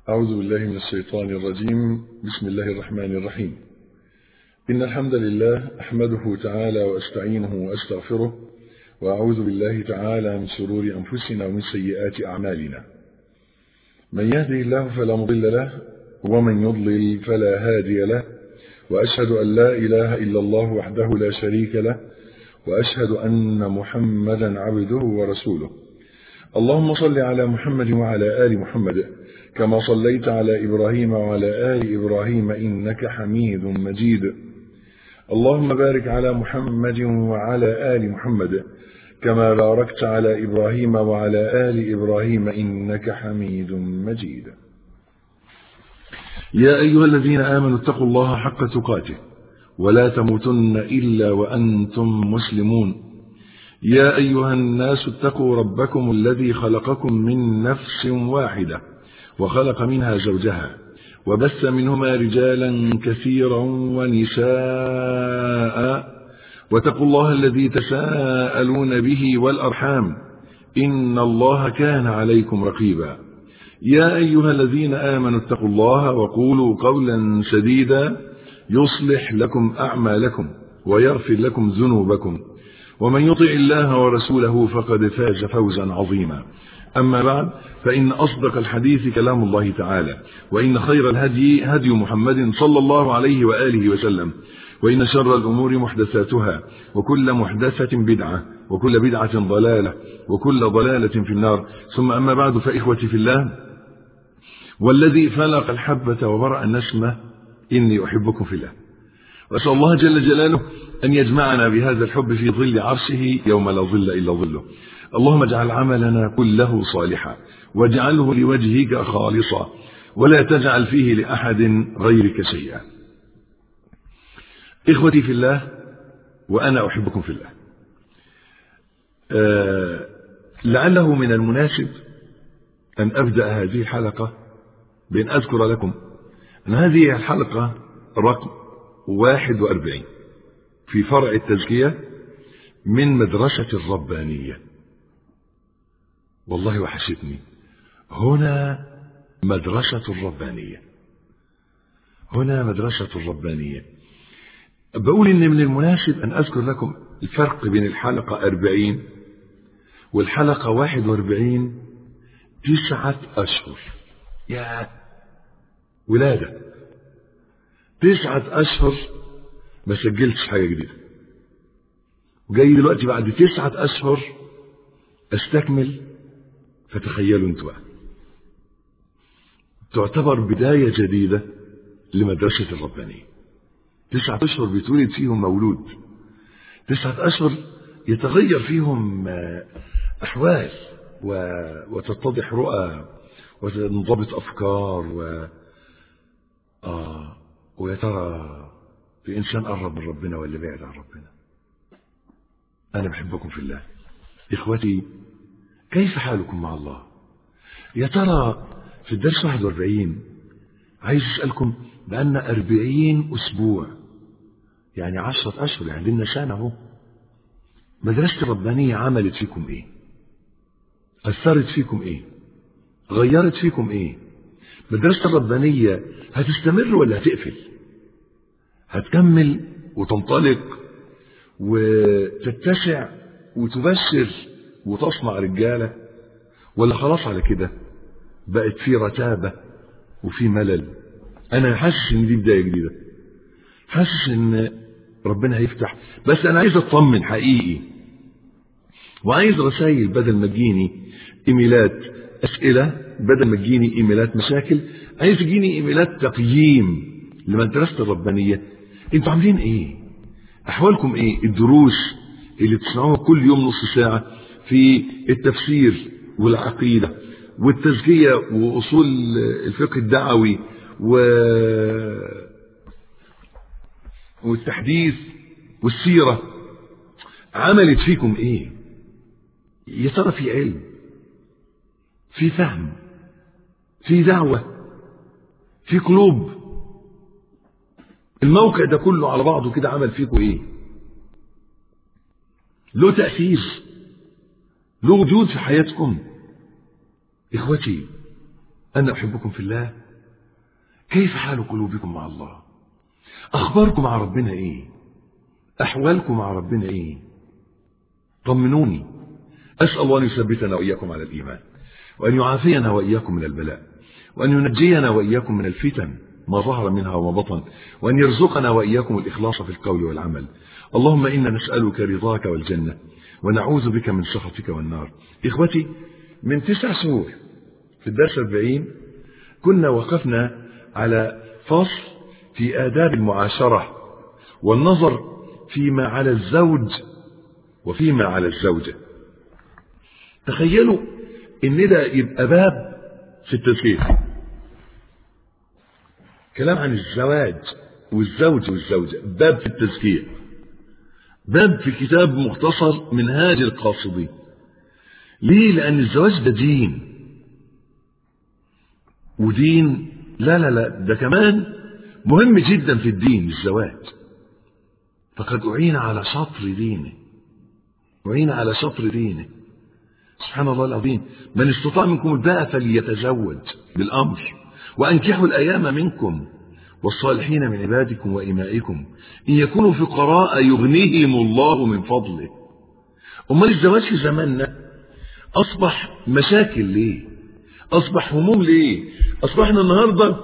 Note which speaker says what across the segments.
Speaker 1: أعوذ بالله من الشيطان الرجيم بسم الله الرحمن الرحيم إن الحمد لله أحمده تعالى وأستعينه وأستغفره وأعوذ بالله تعالى من شرور أنفسنا ومن سيئات أعمالنا من يهده الله فلا مضل له ومن يضلل فلا هادي له وأشهد أن لا إله إلا الله وحده لا شريك له وأشهد أن محمدا عبده ورسوله اللهم صل على محمد وعلى آل محمد كما صليت على إبراهيم وعلى آل إبراهيم إنك حميد مجيد اللهم بارك على محمد وعلى آل محمد كما باركت على إبراهيم وعلى آل إبراهيم إنك حميد مجيد يا أيها الذين آمنوا اتقوا الله حق تقاته ولا تموتن إلا وأنتم مسلمون يا أيها الناس اتقوا ربكم الذي خلقكم من نفس واحدة وخلق منها زوجها وبث منهما رجالا كثيرا ونساء واتقوا الله الذي تساءلون به والأرحام إن الله كان عليكم رقيبا يا أيها الذين آمنوا اتقوا الله وقولوا قولا سديدا يصلح لكم أعمالكم ويغفر لكم ذنوبكم ومن يطع الله ورسوله فقد فاز فوزا عظيما أما بعد فإن أصدق الحديث كلام الله تعالى وإن خير الهدي هدي محمد صلى الله عليه وآله وسلم وإن شر الأمور محدثاتها وكل محدثة بدعة وكل بدعة ضلالة وكل ضلالة في النار ثم أما بعد فإخوتي في الله والذي فلق الحبة وبرأ النسمة إني أحبكم في الله وأسأل الله جل جلاله أن يجمعنا بهذا الحب في ظل عرشه يوم لا ظل إلا ظله اللهم اجعل عملنا كله صالحا واجعله لوجهك خالصا ولا تجعل فيه لأحد غيرك شيئا إخوتي في الله وأنا أحبكم في الله أه لعله من المناسب أن أبدأ هذه الحلقة بأن أذكر لكم أن هذه الحلقة رقم 41 في فرع التزكية من مدرسة الربانية والله وحشتني هنا مدرسة الربانية هنا مدرسة الربانية بقول إن من المناسب أن أذكر لكم الفرق بين الحلقة أربعين والحلقة واحد واربعين تسعة أشهر يا ولادة تسعة أشهر ما سجلتش حاجة جديدة وجاي دلوقتي بعد تسعة أشهر أستكمل فتخيلوا انتوا بقى تعتبر بداية جديدة لمدرسة الربانية تسعة أشهر بيتولد فيهم مولود تسعة أشهر يتغير فيهم أحوال وتتضح رؤى وتنضبط أفكار و آه ويا ترى في إنسان قرب من ربنا ولا بعد عن ربنا أنا بحبكم في الله إخوتي كيف حالكم مع الله يا ترى في الدرس 41 عايز أسألكم بأن أربعين أسبوع يعني عشرة أشهر يعني لنا سنة اهو مدرسة الربانية عملت فيكم إيه أثرت فيكم إيه غيرت فيكم إيه مدرسة الربانية هتستمر ولا هتقفل هتكمل وتنطلق وتتسع وتبشر وتصنع رجالة ولا خلاص على كده بقت في رتابة وفي ملل أنا حاسس إن دي بداية جديدة حاسس إن ربنا هيفتح بس أنا عايز أطمن حقيقي وعايز رسائل بدل ما تجيني إيميلات أسئلة بدل ما تجيني إيميلات مشاكل عايز تجيني إيميلات تقييم لمدرسة الربانية انتوا عاملين ايه احوالكم ايه الدروس اللي بتسمعوها كل يوم نص ساعة في التفسير والعقيدة والتزكية وأصول الفقه الدعوي و... والتحديث والسيرة عملت فيكم ايه يا ترى في علم في فهم في دعوة في قلوب الموقع ده كله على بعضه كده عمل فيكم ايه له تأثير له وجود في حياتكم إخوتي أنا أحبكم في الله كيف حال قلوبكم مع الله أخباركم مع ربنا إيه أحوالكم مع ربنا إيه طمنوني أسأل الله أن يثبتنا وإياكم على الإيمان وأن يعافينا وإياكم من البلاء وأن ينجينا وإياكم من الفتن ما ظهر منها وما بطن وأن يرزقنا وإياكم الإخلاص في القول والعمل اللهم إنا نسألك رضاك والجنة ونعوذ بك من سخطك والنار إخوتي من تسع شهور في الدرس الأربعين كنا وقفنا على فصل في آداب المعاشرة والنظر فيما على الزوج وفيما على الزوجة تخيلوا ان ده يبقى باب في التزكية كلام عن الزواج والزوج والزوجة باب في التزكية باب في كتاب مختصر منهاج القاصدين ليه لأن الزواج ده دين ودين لا لا لا ده كمان مهم جدا في الدين الزواج فقد أعين على شطر دينه أعين على شطر دينه سبحان الله العظيم من استطاع منكم الباء فليتزوج بالأمر وأنكحوا الأيام منكم والصالحين من عبادكم وإمائكم إن يكونوا فقراء يغنيهم الله من فضله أمال الزواج في زماننا أصبح مشاكل ليه أصبح هموم ليه أصبحنا النهاردة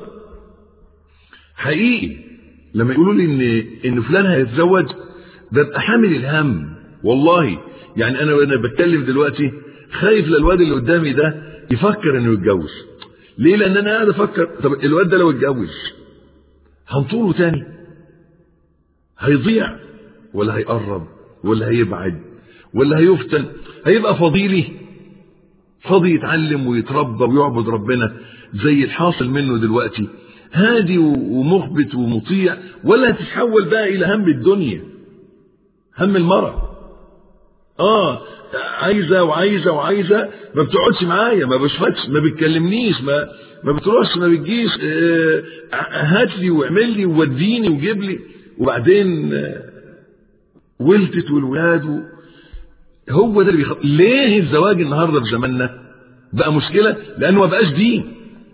Speaker 1: حقيقي لما يقولوا لي إن, إن فلان هيتزوج ببقى حامل الهم والله يعني أنا وأنا بتكلم دلوقتي خايف للواد اللي قدامي ده يفكر إنه يتجوز ليه لأن أنا قاعد أفكر طب الواد ده لو اتجوز هنطوله تاني هيضيع ولا هيقرب ولا هيبعد ولا هيفتن هيبقى فضيلي فاضي يتعلم ويتربى ويعبد ربنا زي الحاصل منه دلوقتي هادي ومخبت ومطيع ولا تتحول بقى الى هم الدنيا هم المرأة اه عايزة وعايزة وعايزة ما بتقعدش معايا ما بشفتش ما بتكلمنيش ما ما بتروحش ما بتجيش آه هات لي واعمل لي ووديني وجيب لي وبعدين آه ولدت والولاد هو ده اللي بيخ... ليه الزواج النهارده في زماننا بقى مشكله لانه ما بقاش دين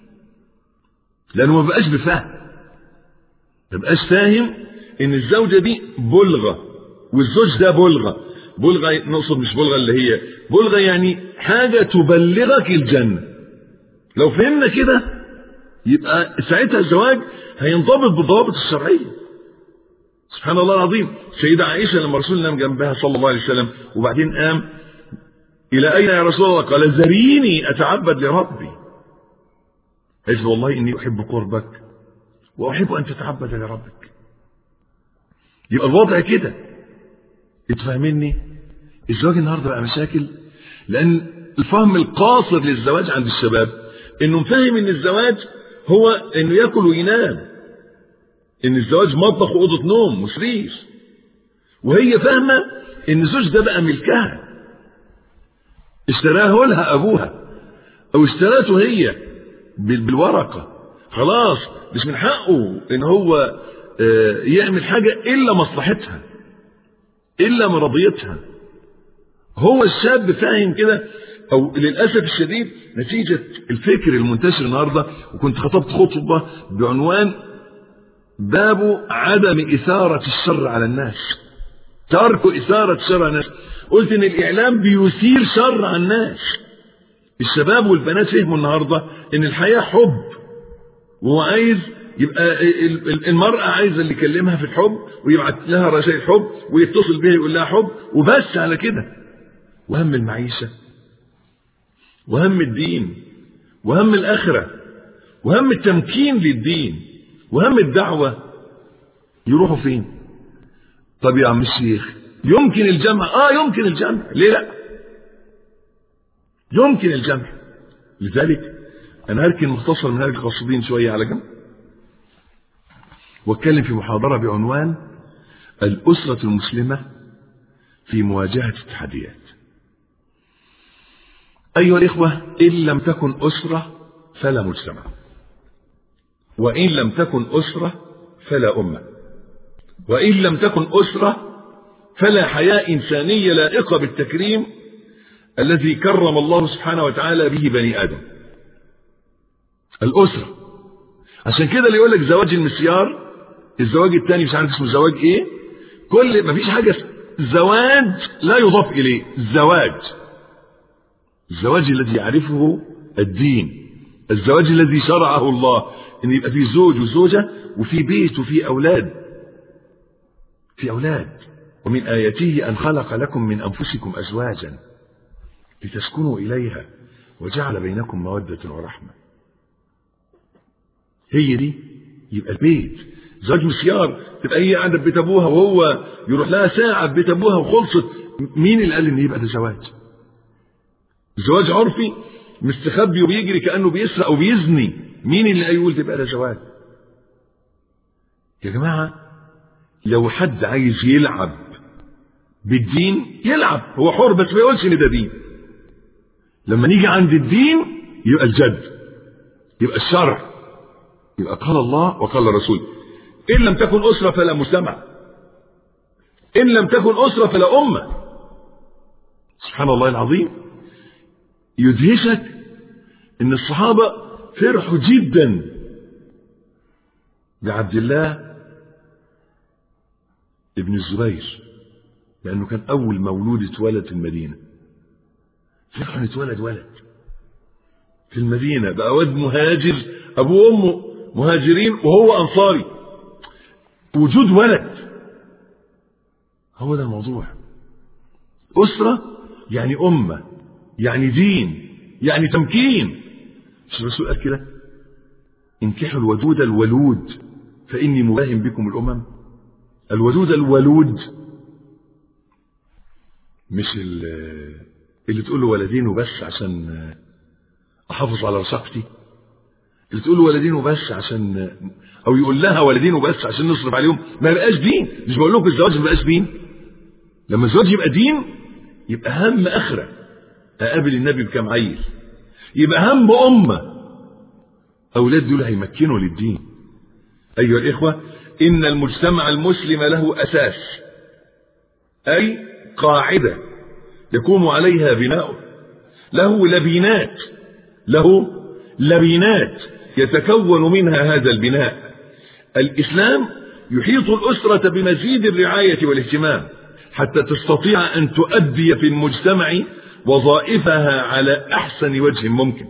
Speaker 1: لانه ما بقاش بفهم ما بقاش فاهم ان الزوجه دي بلغه والزوج ده بلغه بلغه نقصد مش بلغه اللي هي بلغه يعني حاجه تبلغك الجنه لو فهمنا كده يبقى ساعتها الزواج هينضبط بالضوابط الشرعيه سبحان الله العظيم سيدة عائشة لما رسول الله جنبها صلى الله عليه وسلم وبعدين قام إلى أين يا رسول الله قال ذريني أتعبد لربي قالت والله إني أحب قربك وأحب أن تتعبد لربك يبقى الوضع كده اتفهمني الزواج النهارده بقى مشاكل لأن الفهم القاصر للزواج عند الشباب إنه مفهم إن الزواج هو إنه ياكل وينام ان الزواج مطبخ واوضه نوم وسرير وهي فاهمه ان الزوج ده بقى ملكها اشتراه لها ابوها او اشتراته هي بالورقه خلاص مش من حقه ان هو يعمل حاجه الا مصلحتها الا مرضيتها هو الشاب فاهم كده او للاسف الشديد نتيجه الفكر المنتشر النهارده وكنت خطبت خطبه بعنوان باب عدم إثارة الشر على الناس ترك إثارة الشر على الناس قلت إن الإعلام بيثير شر على الناس الشباب والبنات فهموا النهاردة إن الحياة حب وهو عايز يبقى المرأة عايزة اللي يكلمها في الحب ويبعت لها رسائل حب ويتصل بها يقول لها حب وبس على كده وهم المعيشة وهم الدين وهم الآخرة وهم التمكين للدين وهم الدعوة يروحوا فين طب يا عم الشيخ يمكن الجمع اه يمكن الجمع ليه لا يمكن الجمع لذلك انا هركن مختصر من هذه القصدين شوية على جنب واتكلم في محاضرة بعنوان الأسرة المسلمة في مواجهة التحديات أيها الإخوة إن لم تكن أسرة فلا مجتمع وإن لم تكن أسرة فلا أمة وإن لم تكن أسرة فلا حياة إنسانية لائقة بالتكريم الذي كرم الله سبحانه وتعالى به بني آدم الأسرة عشان كده اللي يقول لك زواج المسيار الزواج الثاني مش عارف اسمه زواج ايه كل مفيش حاجة زواج لا يضاف إليه الزواج الزواج الذي يعرفه الدين الزواج الذي شرعه الله ان يبقى في زوج وزوجة وفي بيت وفي أولاد في أولاد ومن آياته أن خلق لكم من أنفسكم أزواجا لتسكنوا إليها وجعل بينكم مودة ورحمة هي دي يبقى البيت زواج مسيار تبقى هي قاعدة ببيت أبوها وهو يروح لها ساعة ببيت أبوها وخلصت مين اللي قال إن يبقى ده زواج زواج عرفي مستخبي وبيجري كأنه بيسرق أو بيزني مين اللي يقول تبقى ده زواج يا جماعة لو حد عايز يلعب بالدين يلعب هو حر بس ما يقولش ان ده دين لما نيجي عند الدين يبقى الجد يبقى الشرع يبقى قال الله وقال الرسول ان لم تكن اسره فلا مجتمع ان لم تكن اسره فلا امه سبحان الله العظيم يدهشك ان الصحابه فرحوا جدا بعبد الله ابن الزبير لأنه كان أول مولود اتولد في المدينة فرحوا اتولد ولد في المدينة بقى واد مهاجر أبوه وأمه مهاجرين وهو أنصاري وجود ولد هو ده الموضوع أسرة يعني أمة يعني دين يعني تمكين مش الرسول قال كده انكحوا الودود الولود فإني مباهم بكم الأمم الودود الولود مش اللي تقول له ولدين وبس عشان احافظ على رشاقتي اللي تقول له ولدين وبس عشان او يقول لها ولدين وبس عشان نصرف عليهم ما يبقاش دين مش بقول لكم الزواج ما يبقاش دين لما الزواج يبقى دين يبقى هم اخره اقابل النبي بكام عيل يبقى هم امه اولاد دول هيمكنوا للدين ايها الاخوه ان المجتمع المسلم له اساس اي قاعدة يقوم عليها بناؤه له لبنات له لبنات يتكون منها هذا البناء الإسلام يحيط الأسرة بمزيد الرعاية والاهتمام حتى تستطيع أن تؤدي في المجتمع وظائفها على أحسن وجه ممكن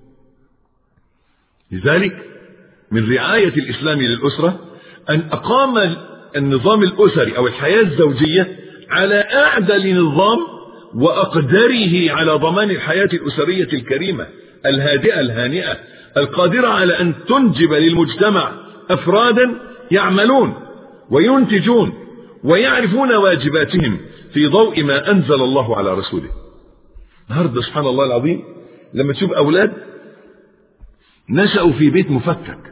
Speaker 1: لذلك من رعاية الإسلام للأسرة أن أقام النظام الأسري أو الحياة الزوجية على أعدل نظام وأقدره على ضمان الحياة الأسرية الكريمة الهادئة الهانئة القادرة على أن تنجب للمجتمع أفرادا يعملون وينتجون ويعرفون واجباتهم في ضوء ما أنزل الله على رسوله النهارده سبحان الله العظيم لما تشوف أولاد نشأوا في بيت مفكك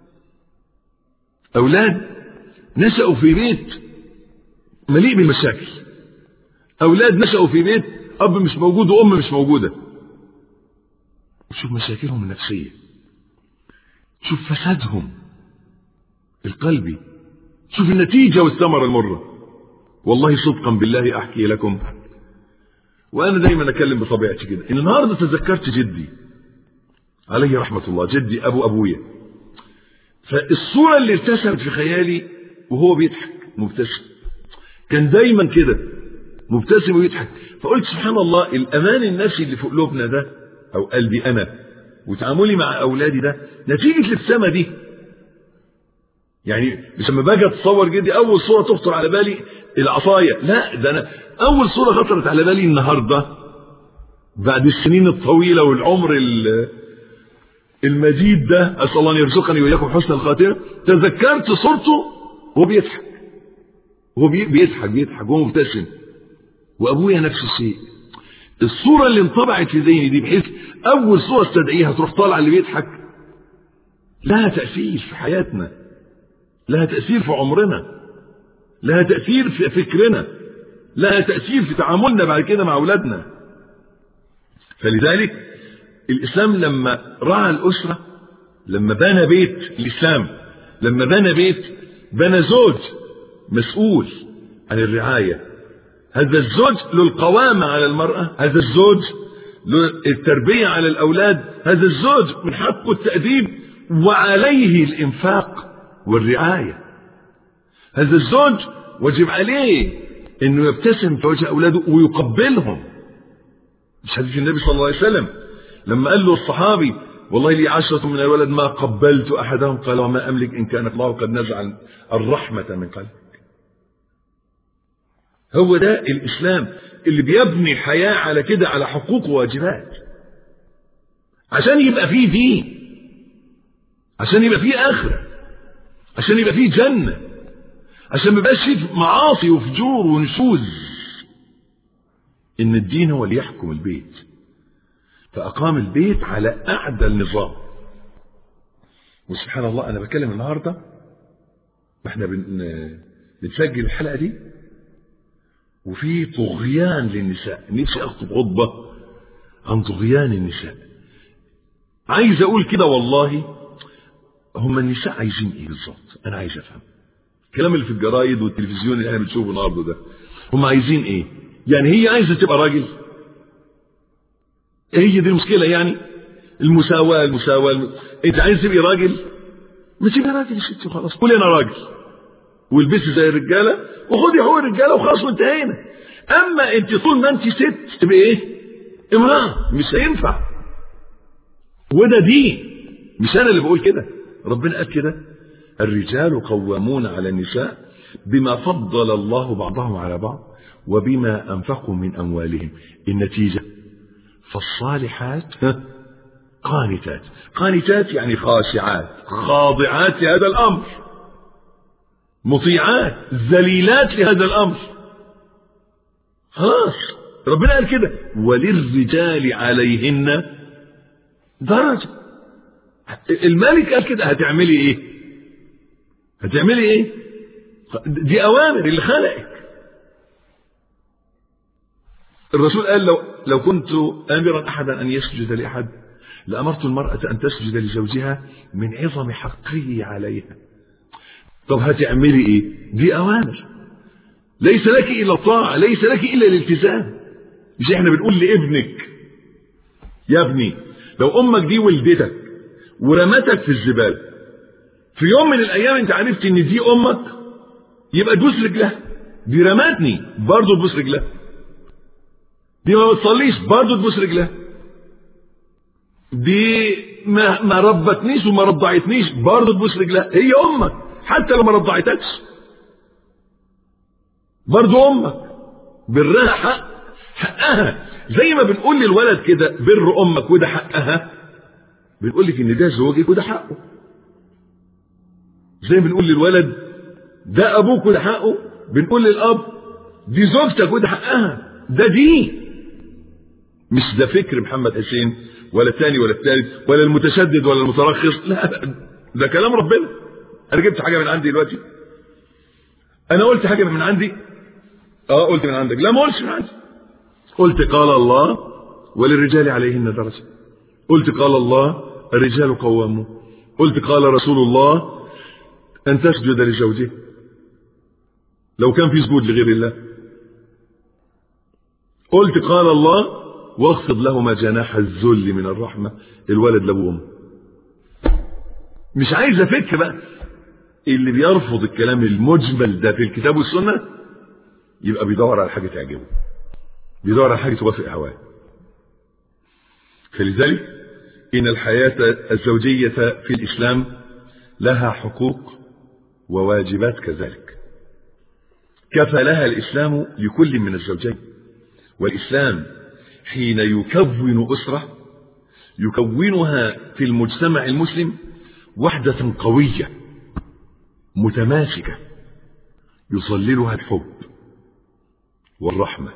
Speaker 1: أولاد نشأوا في بيت مليء بالمشاكل أولاد نشأوا في بيت أب مش موجود وأم مش موجودة شوف مشاكلهم النفسية شوف فسادهم القلبي شوف النتيجة والثمرة المرة والله صدقا بالله أحكي لكم وأنا دايما أكلم بطبيعتي كده إن النهاردة تذكرت جدي عليه رحمة الله جدي أبو أبويا فالصورة اللي ارتسمت في خيالي وهو بيضحك مبتسم كان دايما كده مبتسم ويضحك فقلت سبحان الله الامان النفسي اللي في قلوبنا ده او قلبي انا وتعاملي مع اولادي ده نتيجه الابتسامه دي يعني مش لما باجي اتصور جدي اول صوره تخطر على بالي العصايه لا ده انا اول صوره خطرت على بالي النهارده بعد السنين الطويله والعمر المجيد ده اسال الله ان يرزقني واياكم حسن الخاتمه تذكرت صورته وهو بيضحك هو بيضحك بيضحك وهو مبتسم وابويا نفس الشيء الصورة اللي انطبعت في ذهني دي بحيث أول صورة استدعيها تروح طالعة اللي بيضحك لها تأثير في حياتنا لها تأثير في عمرنا لها تأثير في فكرنا لها تأثير في تعاملنا بعد كده مع أولادنا فلذلك الإسلام لما رعى الأسرة لما بنى بيت الإسلام لما بنى بيت بنى زوج مسؤول عن الرعاية هذا الزوج له القوامة على المرأة هذا الزوج له التربية على الأولاد هذا الزوج من حقه التأديب وعليه الإنفاق والرعاية هذا الزوج واجب عليه انه يبتسم في وجه اولاده ويقبلهم مش حديث النبي صلى الله عليه وسلم لما قال له الصحابي والله لي عشرة من الولد ما قبلت أحدهم قال وما أملك إن كان الله قد نزع الرحمة من قلبك هو ده الإسلام اللي بيبني حياة على كده على حقوق وواجبات عشان يبقى فيه دين عشان يبقى فيه آخرة عشان يبقى فيه جنة عشان ما يبقاش فيه معاصي وفجور ونشوز إن الدين هو اللي يحكم البيت فأقام البيت على أعدى النظام وسبحان الله أنا بكلم النهاردة واحنا بن... بنسجل الحلقة دي وفي طغيان للنساء نفسي أخطب خطبة عن طغيان النساء عايز أقول كده والله هم النساء عايزين إيه بالظبط أنا عايز أفهم الكلام اللي في الجرايد والتلفزيون اللي احنا بنشوفه النهارده ده هم عايزين إيه يعني هي عايزة تبقى راجل هي دي المشكلة يعني المساواة المساواة الم... انت عايز تبقي راجل ما تبقي راجل يا ستي وخلاص قولي انا راجل والبسي زي الرجالة وخدي حقوق الرجالة وخلاص وانتهينا اما انت طول ما انت ست تبقي ايه امرأة مش هينفع وده دين مش انا اللي بقول كده ربنا قال كده الرجال قوامون على النساء بما فضل الله بعضهم على بعض وبما انفقوا من اموالهم النتيجه فالصالحات قانتات قانتات يعني خاشعات خاضعات لهذا الأمر مطيعات ذليلات لهذا الأمر خلاص ربنا قال كده وللرجال عليهن درجة الملك قال كده هتعملي ايه هتعملي ايه دي اوامر اللي خلقك الرسول قال لو لو كنت امرا احدا ان يسجد لاحد لامرت المراه ان تسجد لزوجها من عظم حقه عليها طب هتعملي ايه دي اوامر ليس لك الا الطاعه ليس لك الا الالتزام مش احنا بنقول لابنك يا ابني لو امك دي ولدتك ورمتك في الزباله في يوم من الايام انت عرفت ان دي امك يبقى دوس رجلها دي رمتني برضه تبوس رجلها دي ما بتصليش برضه تبوس رجلها دي ما ما ربتنيش وما رضعتنيش برضه تبوس رجلها هي امك حتى لو ما رضعتكش برضه امك برها حق حقها زي ما بنقول للولد كده بر امك وده حقها بنقول لك ان ده زوجك وده حقه زي ما بنقول للولد ده ابوك وده حقه بنقول للاب دي زوجتك وده حقها ده دين مش ده فكر محمد حسين ولا الثاني ولا الثالث ولا المتشدد ولا المترخص لا ده كلام ربنا انا جبت حاجه من عندي دلوقتي انا قلت حاجه من عندي اه قلت من عندك لا ما قلتش من عندي قلت قال الله وللرجال عليهن درجه قلت قال الله الرجال قوامون قلت قال رسول الله ان تسجد لزوجه لو كان في سجود لغير الله قلت قال الله واخفض لهما جناح الذل من الرحمة الولد لابوه وامه مش عايز افك بقى اللي بيرفض الكلام المجمل ده في الكتاب والسنة يبقى بيدور على حاجة تعجبه بيدور على حاجة توافق هواه فلذلك إن الحياة الزوجية في الإسلام لها حقوق وواجبات كذلك كفى لها الإسلام لكل من الزوجين والإسلام حين يكون أسرة يكونها في المجتمع المسلم وحدة قوية متماسكة يظللها الحب والرحمة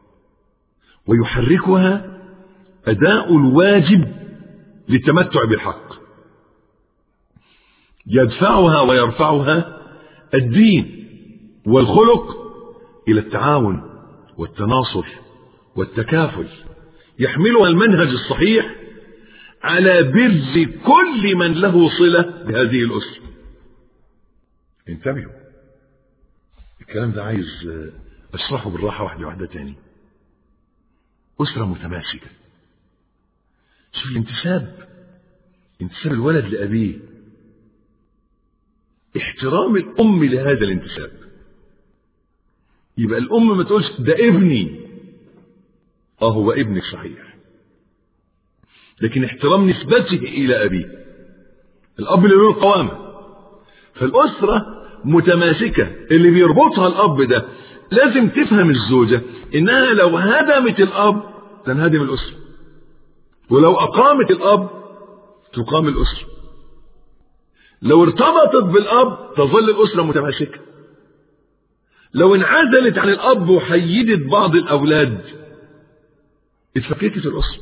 Speaker 1: ويحركها أداء الواجب للتمتع بالحق يدفعها ويرفعها الدين والخلق إلى التعاون والتناصر والتكافل يحملها المنهج الصحيح على بر كل من له صلة بهذه الأسرة انتبهوا الكلام ده عايز أشرحه بالراحة واحدة واحدة تاني أسرة متماسكة شوف الانتساب انتساب الولد لأبيه احترام الأم لهذا الانتساب يبقى الأم ما تقولش ده ابني اه هو ابنك صحيح لكن احترام نسبته إلى أبيه الأب اللي له القوامة فالأسرة متماسكة اللي بيربطها الأب ده لازم تفهم الزوجة إنها لو هدمت الأب تنهدم الأسرة ولو أقامت الأب تقام الأسرة لو ارتبطت بالأب تظل الأسرة متماسكة لو انعزلت عن الأب وحيدت بعض الأولاد اتفككت الأسرة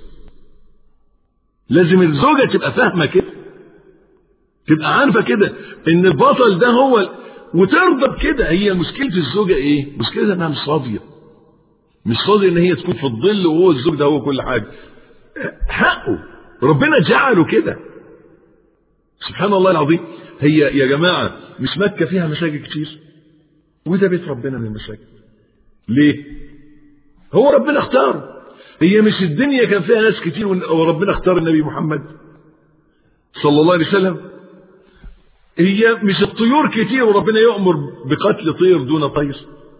Speaker 1: لازم الزوجة تبقى فاهمة كده تبقى عارفة كده ان البطل ده هو وترضى بكده هي مشكلة الزوجة ايه مشكلتها انها مش فاضية مش فاضية ان هي تكون في الظل وهو الزوج ده هو كل حاجة حقه ربنا جعله كده سبحان الله العظيم هي يا جماعة مش مكة فيها مشاكل كتير وده بيت ربنا من المشاكل ليه هو ربنا اختاره هي مش الدنيا كان فيها ناس كتير وربنا اختار النبي محمد صلى الله عليه وسلم هي مش الطيور كتير وربنا يؤمر بقتل طير دون طير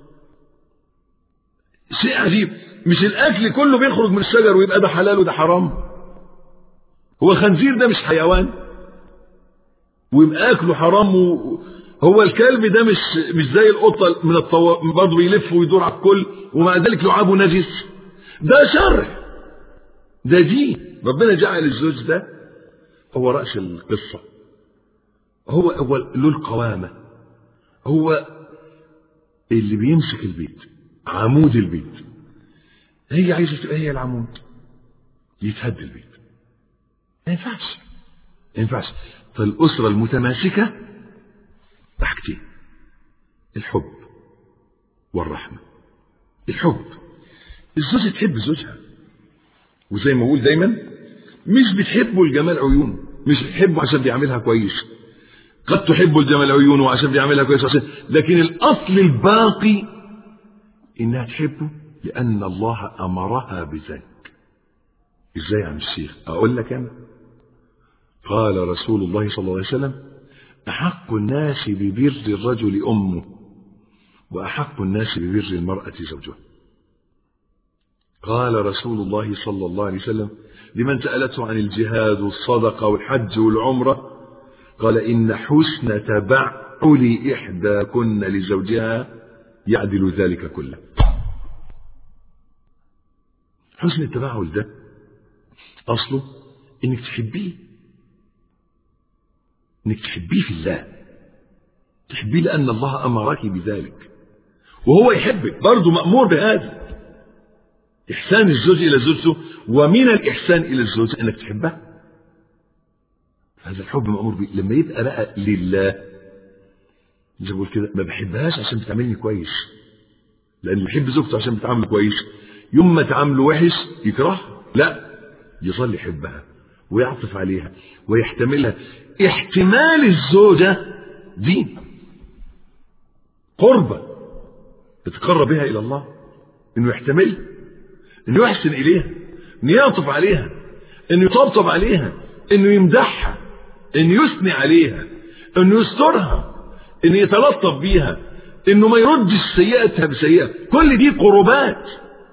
Speaker 1: شيء عجيب مش الاكل كله بيخرج من الشجر ويبقى ده حلال وده حرام هو الخنزير ده مش حيوان ويبقى اكله حرام و... هو الكلب ده مش مش زي القطه من الطو... برضه بيلف ويدور على الكل ومع ذلك لعابه نجس ده شرع ده دين ربنا جعل الزوج ده هو رأس القصة هو هو له القوامة هو اللي بيمسك البيت عمود البيت هي عايزة تبقى هي العمود يتهد البيت ما ينفعش ما ينفعش فالأسرة المتماسكة حاجتين الحب والرحمة الحب الزوجة تحب زوجها وزي ما بقول دايما مش بتحبه الجمال عيونه مش بتحبه عشان بيعملها كويس قد تحب الجمال عيونه عشان بيعملها كويس عشان لكن الأصل الباقي إنها تحبه لأن الله أمرها بذلك إزاي يا عم الشيخ أقول لك أنا قال رسول الله صلى الله عليه وسلم أحق الناس ببر الرجل أمه وأحق الناس ببر المرأة زوجها قال رسول الله صلى الله عليه وسلم لمن سألته عن الجهاد والصدقة والحج والعمرة قال إن حسن تبعل إحداكن لزوجها يعدل ذلك كله حسن التبعل ده أصله إنك تحبيه إنك تحبيه في الله تحبيه لأن الله أمرك بذلك وهو يحبك برضه مأمور بهذا إحسان الزوج إلى زوجته ومن الإحسان إلى الزوج أنك تحبها هذا الحب مأمور به لما يبقى بقى لله زي بقول كده ما بحبهاش عشان بتعاملني كويس لأن اللي يحب زوجته عشان بتعامله كويس يوم ما تعامله وحش يكرهها لا يظل يحبها ويعطف عليها ويحتملها احتمال الزوجة دين قربة يتقرب بها إلى الله إنه يحتملها انه يحسن اليها انه يعطف عليها انه يطبطب عليها انه يمدحها انه يثني عليها انه يسترها انه يتلطف بيها انه ما يردش سيئتها بسيئة كل دي قربات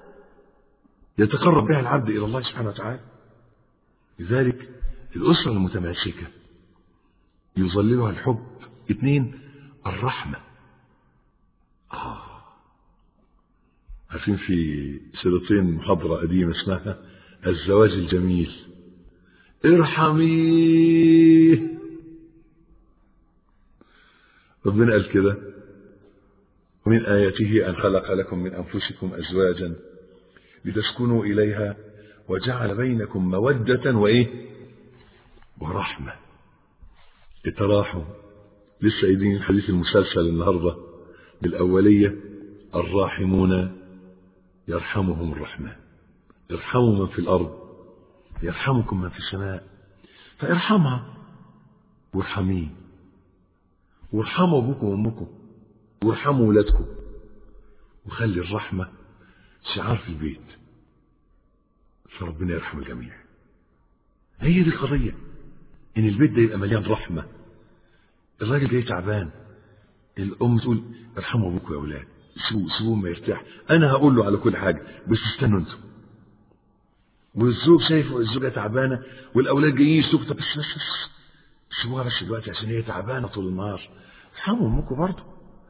Speaker 1: يتقرب بها العبد الى الله سبحانه وتعالى لذلك الاسرة المتماسكة يظللها الحب اثنين الرحمة آه. عارفين في سيرتين محاضرة قديمة اسمها الزواج الجميل ارحميه ربنا قال كده ومن آياته أن خلق لكم من أنفسكم أزواجا لتسكنوا إليها وجعل بينكم مودة وإيه ورحمة اتراحوا لسه قايلين الحديث المسلسل النهاردة بالأولية الراحمون يرحمهم الرحمن ارحموا من في الأرض يرحمكم من في السماء فارحمها وارحميه وارحموا أبوكم وأمكم وارحموا ولادكم وخلي الرحمة شعار في البيت فربنا يرحم الجميع هي دي القضية إن البيت ده يبقى مليان رحمة الراجل جاي تعبان الأم تقول ارحموا أبوكم يا أولاد سيبوه سيبوه ما يرتاح أنا هقول له على كل حاجة بس استنوا أنتم والزوج شايف الزوجة تعبانة والأولاد جايين يشتكوا طب بس بس بس سيبوها بس دلوقتي عشان هي تعبانة طول النهار ارحموا أمكم برضه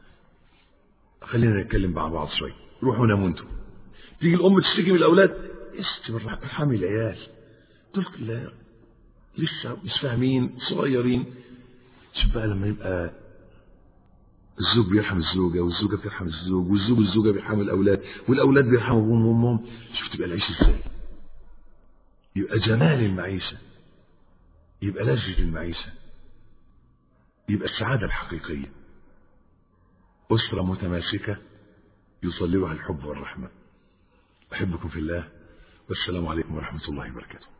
Speaker 1: خلينا نتكلم مع بعض شوية روحوا ناموا انتوا تيجي الأم تشتكي من الأولاد استي بالراحة ارحمي العيال دول لا لسه مش فاهمين صغيرين شوف بقى لما يبقى الزوج بيرحم الزوجة والزوجة بترحم الزوج والزوج والزوجة بيرحموا الأولاد والأولاد بيرحموا أبوهم وأمهم شوف تبقى العيشة إزاي يبقى جمال المعيشة يبقى لذة المعيشة يبقى السعادة الحقيقية أسرة متماسكة يصلبها الحب والرحمة أحبكم في الله والسلام عليكم ورحمة الله وبركاته